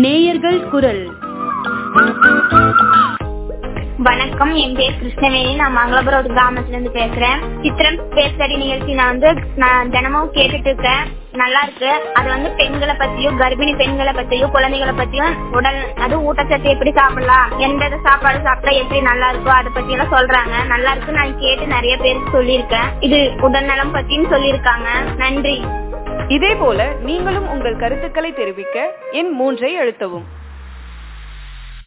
நேயர்கள் குரல் வணக்கம் என் பேர் கிருஷ்ணவேணி நான் மங்களபுரம் கிராமத்துல இருந்து பேசுறேன் சித்திரம் பேசடி நிகழ்ச்சி நான் வந்து நான் தினமும் கேட்டுட்டு இருக்கேன் நல்லா இருக்கு அது வந்து பெண்களை பத்தியும் கர்ப்பிணி பெண்களை பத்தியும் குழந்தைகளை பத்தியும் உடல் அது ஊட்டச்சத்து எப்படி சாப்பிடலாம் எந்த சாப்பாடு சாப்பிட்டா எப்படி நல்லா இருக்கோ அதை பத்தி எல்லாம் சொல்றாங்க நல்லா இருக்கு நான் கேட்டு நிறைய பேருக்கு சொல்லியிருக்கேன் இது உடல்நலம் பத்தியும் சொல்லியிருக்காங்க நன்றி இதேபோல நீங்களும் உங்கள் கருத்துக்களை தெரிவிக்க எண் மூன்றை அழுத்தவும்